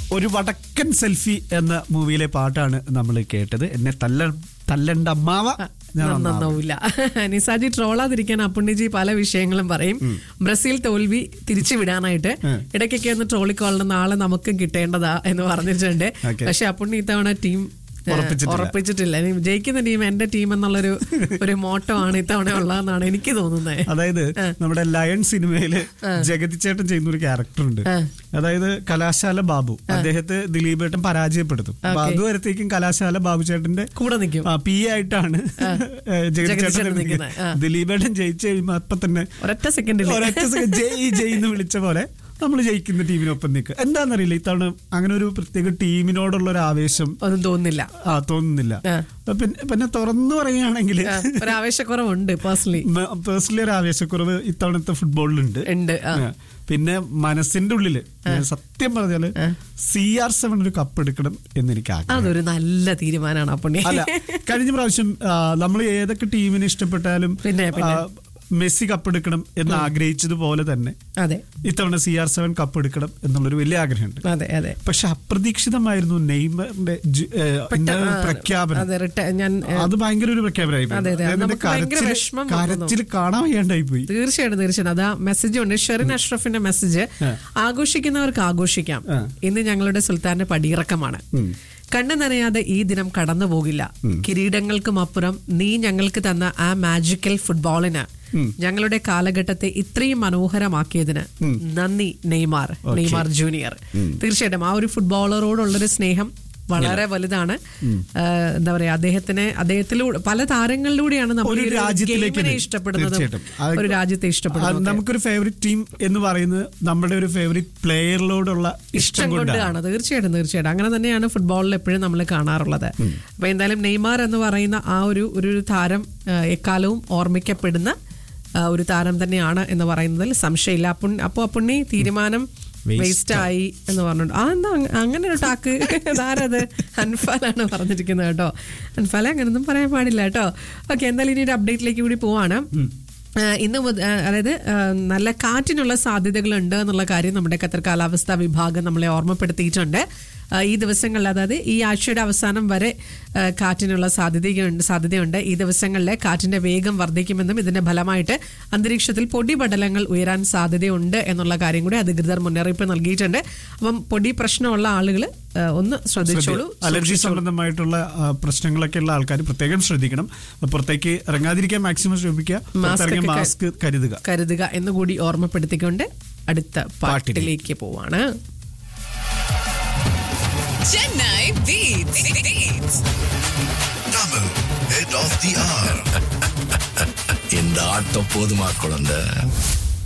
ഒരു വടക്കൻ സെൽഫി എന്ന മൂവിയിലെ പാട്ടാണ് നമ്മൾ കേട്ടത് എന്നെ തല്ല തല്ലണ്ട അമ്മാവ ഞാൻ നന്നാവും. നന്നാവൂല നിസാജി ട്രോളാതിരിക്കാൻ അപ്പുണ്ണിജി പല വിഷയങ്ങളും പറയും ബ്രസീൽ തോൽവി തിരിച്ചു വിടാനായിട്ട് ഇടയ്ക്കൊക്കെ ഒന്ന് ട്രോളിക്കോളണം നാളെ നമുക്കും കിട്ടേണ്ടതാ എന്ന് പറഞ്ഞിട്ടുണ്ട് Okay. പക്ഷെ അപ്പുണ്ണി ഇത്തവണ ടീം ഏഹ്, ഉറപ്പിച്ചിട്ടില്ല. ഉറപ്പിച്ചിട്ടില്ല ഇനി ജയിക്കുന്ന ടീം എന്റെ ടീം എന്നുള്ളൊരു ഒരു മോട്ടോ ആണ് ഇത്തവണ ഉള്ളതെന്നാണ് എനിക്ക് തോന്നുന്നത് അതായത് നമ്മുടെ ലയൺ സിനിമയില് ജഗതി ചേട്ടൻ ചെയ്യുന്ന ഒരു ക്യാരക്ടർ ഉണ്ട് അതായത് കലാശാല ബാബു അദ്ദേഹത്തെ ദിലീപേട്ടൻ പരാജയപ്പെടുത്തും അപ്പൊ അതുവരത്തേക്കും കലാശാല ബാബു ചേട്ടന്റെ കൂടെ നിൽക്കും പി ആയിട്ടാണ് ജഗതി ജഗതി ചേട്ടൻ ചേട്ടൻ നിൽക്കുന്നെ. ആ. ദിലീപേട്ടൻ ജയിച്ചു കഴിയുമ്പോ അപ്പൊ തന്നെ ഒരൊറ്റ സെക്കൻഡിൽ ഒരൊറ്റ second ജയ് ജയ് എന്ന് വിളിച്ച പോലെ നമ്മൾ ജയിക്കുന്ന ടീമിനൊപ്പം നിൽക്കുക എന്താണെന്നറിയില്ല ഇത്തവണ അങ്ങനെ ഒരു പ്രത്യേക ടീമിനോടുള്ള ഒരു ആവേശം ഒന്നും തോന്നുന്നില്ല ആ തോന്നുന്നില്ല ആ. പിന്നെ പിന്നെ തുറന്നു പറയുകയാണെങ്കിൽ ആ, ഒരു ആവേശക്കുറവുണ്ട് പേഴ്സണലി പേഴ്സണലി ഒരു ആവേശക്കുറവ് ഇത്തവണത്തെ ഫുട്ബോളിലുണ്ട് ഉണ്ട് ആ. ആ. പിന്നെ മനസ്സിന്റെ ഉള്ളില് ഞാൻ സത്യം പറഞ്ഞാല് സി ആർ സെവൻ ഒരു കപ്പ് എടുക്കണം എന്ന് എനിക്ക് ആഗ്രഹം അതൊരു നല്ല തീരുമാനമാണ് അപ്പുണ്ണി അല്ല കഴിഞ്ഞ പ്രാവശ്യം നമ്മൾ ഏതൊക്കെ ടീമിനെ ഇഷ്ടപ്പെട്ടാലും പിന്നെ, പിന്നെ. ആ, മെസ്സി കപ്പെടുക്കണം എന്ന് ആഗ്രഹിച്ചതുപോലെ തന്നെ അതെ ഇത്തവണ സി ആർ സെവൻ കപ്പ് എടുക്കണം എന്നുള്ളൊരു വലിയ ആഗ്രഹമുണ്ട് അതെ അതെ പക്ഷെ അപ്രതീക്ഷിതമായിരുന്നു നെയ്മറിന്റെ ജി- ഏ, എന്താണ് ആ, പ്രഖ്യാപനം അതെ റിട്ട- ഞാൻ ഏ, അത് ഭയങ്കര ഒരു പ്രഖ്യാപനമായി പോയി. അതെ, അതെ. അത് അതായത് നമുക്ക് ഭയങ്കര കരച്ചില് വിഷമം തോന്നുന്നു. കരച്ചില് കാണാൻ വയ്യാണ്ടായി പോയി തീർച്ചയായിട്ടും തീർച്ചയായിട്ടും അതാ മെസ്സേജ് ഉണ്ട് ഷെറിൻ അഷ്റഫിന്റെ മെസ്സേജ് ആഘോഷിക്കുന്നവർക്ക് ആഘോഷിക്കാം ആ. ഇന്ന് ഞങ്ങളുടെ സുൽത്താന്റെ പടിയിറക്കമാണ് കണ്ണു നനയാതെ ഈ ദിനം കടന്നു പോകില്ല കിരീടങ്ങൾക്കും അപ്പുറം നീ ഞങ്ങൾക്ക് തന്ന ആ മാജിക്കൽ ഫുട്ബോളിന് ഞങ്ങളുടെ കാലഘട്ടത്തെ ഇത്രയും മനോഹരമാക്കിയതിന് നന്ദി നെയ്മാർ നെയ്മാർ ജൂനിയർ തീർച്ചയായിട്ടും ആ ഒരു ഫുട്ബോളറോടുള്ളൊരു സ്നേഹം വളരെ വലുതാണ് ആ, എന്താ പറയാ അദ്ദേഹത്തിന് അദ്ദേഹത്തിലൂടെ പല താരങ്ങളിലൂടെയാണ് നമ്മൾ ഒരു ഈ ഒരു രാജ്യത്തിലേക്ക് ഗെയിമിനെ ഇത് ഇഷ്ടപ്പെടുന്നതും തീർച്ചയായിട്ടും. അത് ഒരു രാജ്യത്തെ അത് ഇഷ്ടപ്പെടുന്നതും നമുക്കൊരു ഫേവറേറ്റ് ടീം എന്ന് പറയുന്നത് നമ്മുടെ ഒരു ഫേവറേറ്റ് പ്ലെയറിനോടുള്ള ഇഷ്ടം ഇഷ്ടം കൊണ്ടാണ് കൊണ്ടാണ് തീർച്ചയായിട്ടും തീർച്ചയായിട്ടും അങ്ങനെ തന്നെയാണ് ഫുട്ബോളിൽ എപ്പോഴും നമ്മൾ കാണാറുള്ളത് അപ്പൊ എന്തായാലും നെയ്മാർ എന്ന് പറയുന്ന ആ ഒരു ഒരു താരം ആ, എക്കാലവും ഓർമ്മിക്കപ്പെടുന്ന ആ, ഒരു താരം തന്നെയാണ് എന്ന് പറയുന്നതിൽ സംശയമില്ല അപ്പുൺ അപ്പൊ അപ്പുണ്ണി തീരുമാനം വേസ്റ്റ് ആയി എന്ന് പറഞ്ഞു ആ എന്താ അങ്ങ- അങ്ങനെ ഒരു ടാക്ക് ഇതാരത് അൻഫാലാണ് പറഞ്ഞിരിക്കുന്നത് കേട്ടോ അൻഫാല അങ്ങനൊന്നും പറയാൻ പാടില്ല കേട്ടോ ഓക്കെ എന്തായാലും ഇനി ഒരു അപ്ഡേറ്റിലേക്ക് കൂടി പോവാണ് ആ, ഇന്ന് മുത- ആ, അതായത് ആ, നല്ല കാറ്റിനുള്ള സാധ്യതകളുണ്ട് എന്നുള്ള കാര്യം നമ്മുടെ ഖത്തർ കാലാവസ്ഥാ വിഭാഗം നമ്മളെ ഓർമ്മപ്പെടുത്തിയിട്ടുണ്ട് ആ, ഈ ദിവസങ്ങളിൽ അതായത് ഈ ആഴ്ചയുടെ അവസാനം വരെ ആ, കാറ്റിനുള്ള സാധ്യതയുണ്ട് സാധ്യതയുണ്ട് ഈ ദിവസങ്ങളിൽ കാറ്റിന്റെ വേഗം വർദ്ധിക്കുമെന്നും ഇതിന്റെ ഫലമായിട്ട് അന്തരീക്ഷത്തിൽ പൊടിപടലങ്ങൾ ഉയരാൻ സാധ്യതയുണ്ട് എന്നുള്ള കാര്യം കൂടി അധികൃതർ മുന്നറിയിപ്പ് നൽകിയിട്ടുണ്ട് അപ്പം പൊടി പ്രശ്നമുള്ള ആളുകൾ ഒന്ന് ശ്രദ്ധിച്ചോളൂ അലർജി സംബന്ധമായിട്ടുള്ള ആ, പ്രശ്നങ്ങളൊക്കെ ഉള്ള ആൾക്കാർ പ്രത്യേകം ശ്രദ്ധിക്കണം പുറത്തേക്ക് ഇറങ്ങാതിരിക്കാൻ മാക്സിമം ശ്രമിക്കുക പുറത്തിറങ്ങി ഒക്കെ മാസ്ക് കരുതുക കരുതുക എന്നുകൂടി ഓർമ്മപ്പെടുത്തിക്കൊണ്ട് അടുത്ത പാട്ടിലേക്ക്. പാട്ടിലേക്ക് പോവാണ് Chennai Beats. Beats. Tamil, head of the hour. இந்த ஆட்டம் போதுமா குழந்தை